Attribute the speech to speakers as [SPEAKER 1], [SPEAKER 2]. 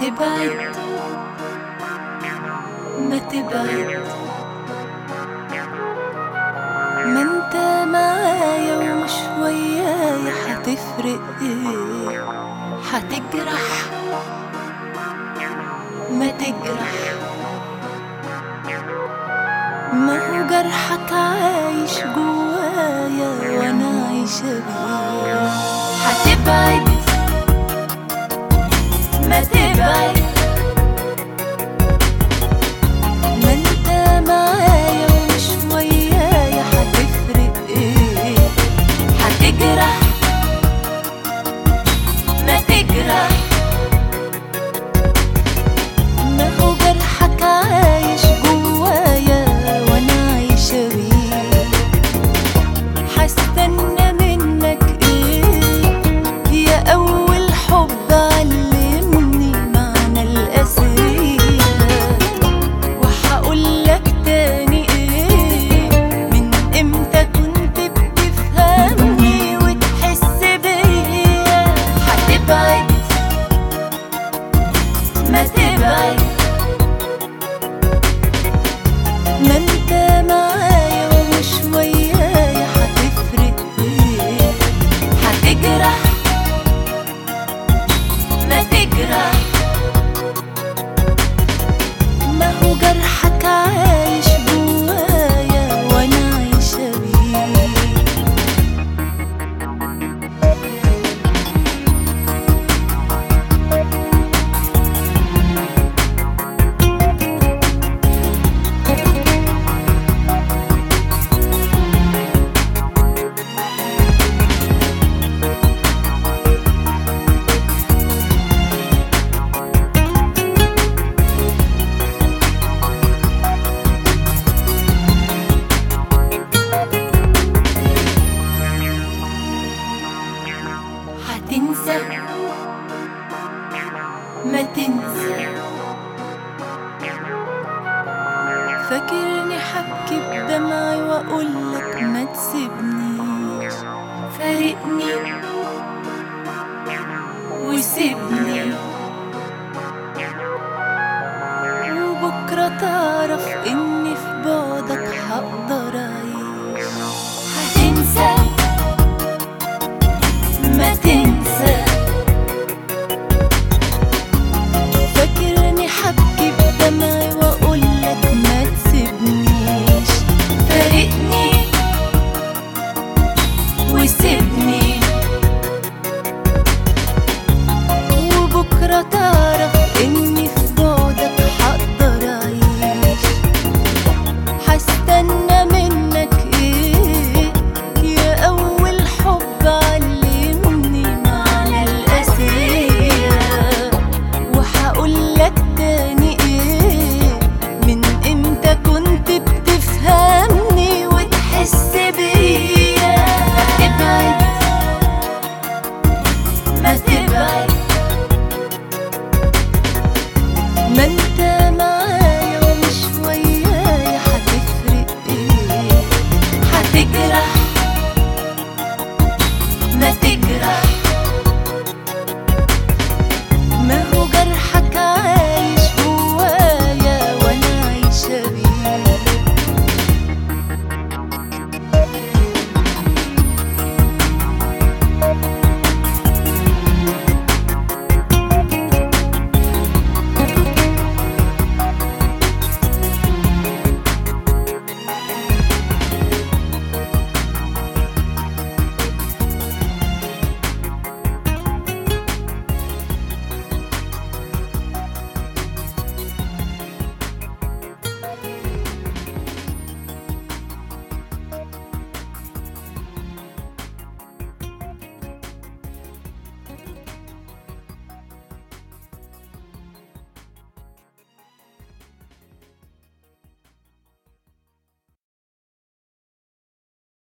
[SPEAKER 1] تبعد ما تبعد ما انت معايا ومش ويايا هتفرق ايه هتجرح ما تجرح ما هو جرحك عايش جوايا وانا عايشة بيه هتبعد ما تبعد ما انت معايا ومش ويايا هتفرق ايه هتجرح ما تجرح ما هو جرحك عايش جوايا وانا عايشة بيه هستنى منك ايه يا اول حب علمني معنى القسية وهقولك تاني ايه من امتى كنت بتفهمني وتحس بيا هتبعد ما تبعد ما انت معايا ومش ويايا هتفرق ايه هتجرح ما تجرح ما هو جرحك عايش جوايا وانا عايشة بيه هتنسى ما تنسى فاكرني حبكي بدمعي واقولك ما تسيبنيش فارقني وسيبني وبكرة تعرف اني في بعدك هقدر اعيش هتنسى ما تنسى